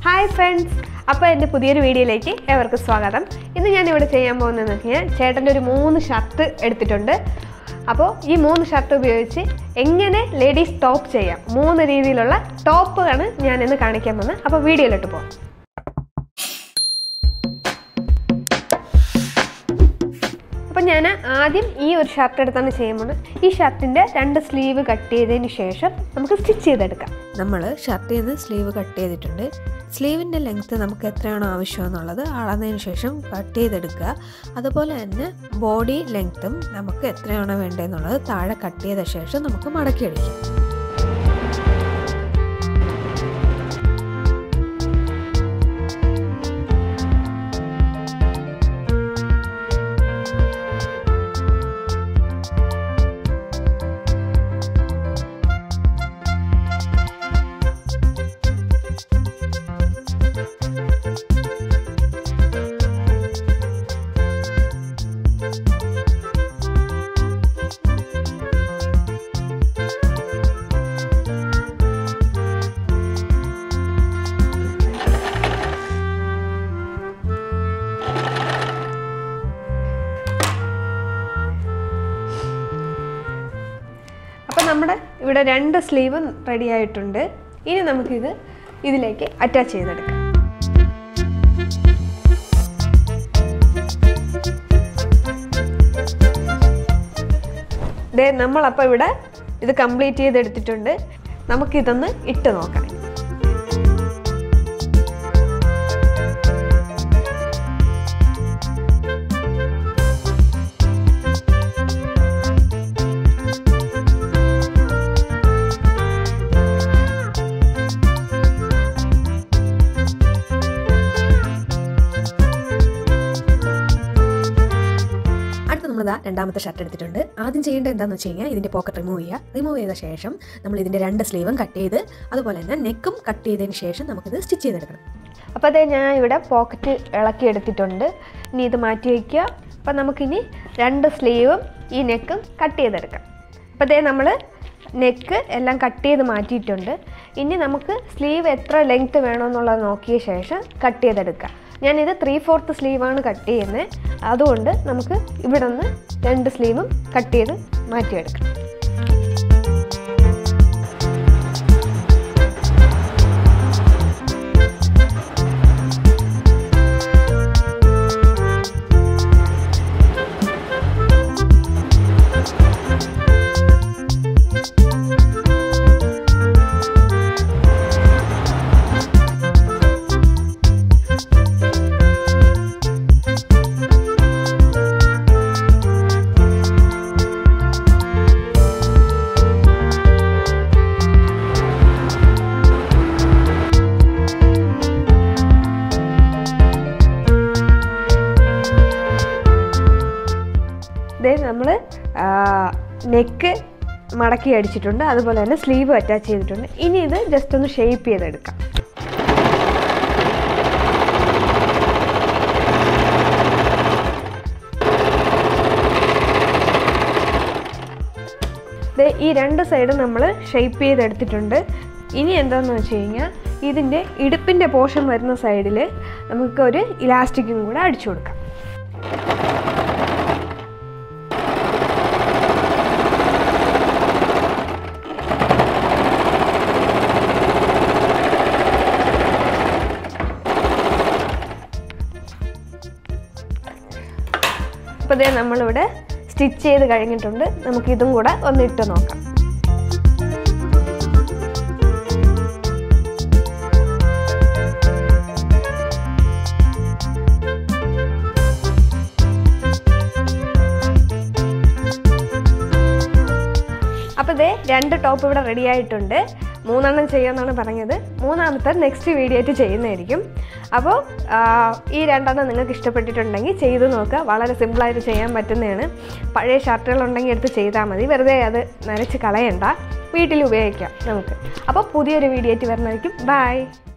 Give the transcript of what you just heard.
hi friends അപ്പോൾ എൻ്റെ പുതിയൊരു വീഡിയോയിലേക്ക് ഏവർക്കും സ്വാഗതം ഇന്ന് ഞാൻ ഇവിടെ ചെയ്യാൻ പോകുന്നതെന്ന് വെച്ച് കഴിഞ്ഞാൽ ചേട്ടൻ്റെ ഒരു മൂന്ന് ഷർട്ട് എടുത്തിട്ടുണ്ട് അപ്പോൾ ഈ മൂന്ന് ഷർട്ട് ഉപയോഗിച്ച് എങ്ങനെ ലേഡീസ് ടോപ്പ് ചെയ്യാം മൂന്ന് രീതിയിലുള്ള ടോപ്പാണ് ഞാൻ ഇന്ന് കാണിക്കാൻ പോകുന്നത് അപ്പോൾ വീഡിയോയിലോട്ട് പോകാം അപ്പം ഞാൻ ആദ്യം ഈ ഒരു ഷർട്ട് എടുത്താണ് ചെയ്യുമ്പോൾ ഈ ഷർട്ടിൻ്റെ രണ്ട് സ്ലീവ് കട്ട് ചെയ്തതിന് ശേഷം നമുക്ക് സ്റ്റിച്ച് ചെയ്തെടുക്കാം നമ്മൾ ഷർട്ടിൽ നിന്ന് സ്ലീവ് കട്ട് ചെയ്തിട്ടുണ്ട് സ്ലീവിൻ്റെ ലെങ്ത്ത് നമുക്ക് എത്രയാണോ ആവശ്യമെന്നുള്ളത് അളന്നതിന് ശേഷം കട്ട് ചെയ്തെടുക്കുക അതുപോലെ തന്നെ ബോഡി ലെങ്ത്തും നമുക്ക് എത്രയാണോ വേണ്ടതെന്നുള്ളത് താഴെ കട്ട് ചെയ്ത ശേഷം നമുക്ക് മടക്കിയടിക്കാം അപ്പം നമ്മുടെ ഇവിടെ രണ്ട് സ്ലീവ് റെഡി ആയിട്ടുണ്ട് ഇനി നമുക്കിത് ഇതിലേക്ക് അറ്റാച്ച് ചെയ്തെടുക്കാം ദേ നമ്മളപ്പോൾ ഇവിടെ ഇത് കംപ്ലീറ്റ് ചെയ്തെടുത്തിട്ടുണ്ട് നമുക്കിതൊന്ന് ഇട്ട് നോക്കാം അടുത്ത നമ്മൾ ഇതാ രണ്ടാമത്തെ ഷർട്ട് എടുത്തിട്ടുണ്ട് ആദ്യം ചെയ്യേണ്ടത് എന്താണെന്ന് വെച്ച് കഴിഞ്ഞാൽ ഇതിൻ്റെ പോക്കറ്റ് റിമൂവ് ചെയ്യുക റിമൂവ് ചെയ്ത ശേഷം നമ്മൾ ഇതിൻ്റെ രണ്ട് സ്ലീവും കട്ട് ചെയ്ത് അതുപോലെ തന്നെ നെക്കും കട്ട് ചെയ്തതിന് ശേഷം നമുക്കിത് സ്റ്റിച്ച് ചെയ്തെടുക്കണം അപ്പോൾ അതേ ഞാൻ ഇവിടെ പോക്കറ്റ് ഇളക്കി എടുത്തിട്ടുണ്ട് ഇനി ഇത് മാറ്റി വയ്ക്കുക അപ്പോൾ നമുക്കിനി രണ്ട് സ്ലീവും ഈ നെക്കും കട്ട് ചെയ്തെടുക്കാം അപ്പോൾ അതേ നമ്മൾ നെക്ക് എല്ലാം കട്ട് ചെയ്ത് മാറ്റിയിട്ടുണ്ട് ഇനി നമുക്ക് സ്ലീവ് എത്ര ലെങ്ത്ത് വേണമെന്നുള്ളത് നോക്കിയ ശേഷം കട്ട് ചെയ്തെടുക്കാം ഞാനിത് ത്രീ ഫോർത്ത് സ്ലീവാണ് കട്ട് ചെയ്യുന്നത് അതുകൊണ്ട് നമുക്ക് ഇവിടെ നിന്ന് രണ്ട് സ്ലീവും കട്ട് ചെയ്ത് മാറ്റിയെടുക്കാം ഇതേ നമ്മൾ നെക്ക് മടക്കി അടിച്ചിട്ടുണ്ട് അതുപോലെ തന്നെ സ്ലീവ് അറ്റാച്ച് ചെയ്തിട്ടുണ്ട് ഇനി ഇത് ജസ്റ്റ് ഒന്ന് ഷേപ്പ് ചെയ്തെടുക്കാം ദേ ഈ രണ്ട് സൈഡും നമ്മൾ ഷേപ്പ് ചെയ്തെടുത്തിട്ടുണ്ട് ഇനി എന്താണെന്ന് വെച്ച് കഴിഞ്ഞാൽ ഇതിൻ്റെ ഇടുപ്പിൻ്റെ പോർഷൻ വരുന്ന സൈഡിൽ നമുക്ക് ഒരു ഇലാസ്റ്റിക്കും കൂടെ അടിച്ചു കൊടുക്കാം അപ്പോൾ ഇതേ നമ്മളിവിടെ സ്റ്റിച്ച് ചെയ്ത് കഴിഞ്ഞിട്ടുണ്ട് നമുക്ക് ഇതും കൂടെ ഒന്ന് ഇട്ട് നോക്കാം അപ്പോൾ ഇതേ രണ്ട് ടോപ്പ് ഇവിടെ റെഡി ആയിട്ടുണ്ട് മൂന്നെണ്ണം ചെയ്യാമെന്നാണ് പറഞ്ഞത് മൂന്നാമത്തെ നെക്സ്റ്റ് വീഡിയോ ആയിട്ട് ചെയ്യുന്നതായിരിക്കും അപ്പോൾ ആ, ഈ രണ്ടെണ്ണം നിങ്ങൾക്ക് ഇഷ്ടപ്പെട്ടിട്ടുണ്ടെങ്കിൽ ചെയ്ത് നോക്കുക വളരെ സിമ്പിളായിട്ട് ചെയ്യാൻ പറ്റുന്നതാണ് പഴയ ഷർട്ടുകളുണ്ടെങ്കിൽ എടുത്ത് ചെയ്താൽ മതി വെറുതെ അത് നനച്ച് കളയണ്ട വീട്ടിൽ ഉപയോഗിക്കാം നമുക്ക് അപ്പോൾ പുതിയൊരു വീഡിയോ ആയിട്ട് വരുന്നതായിരിക്കും ബൈ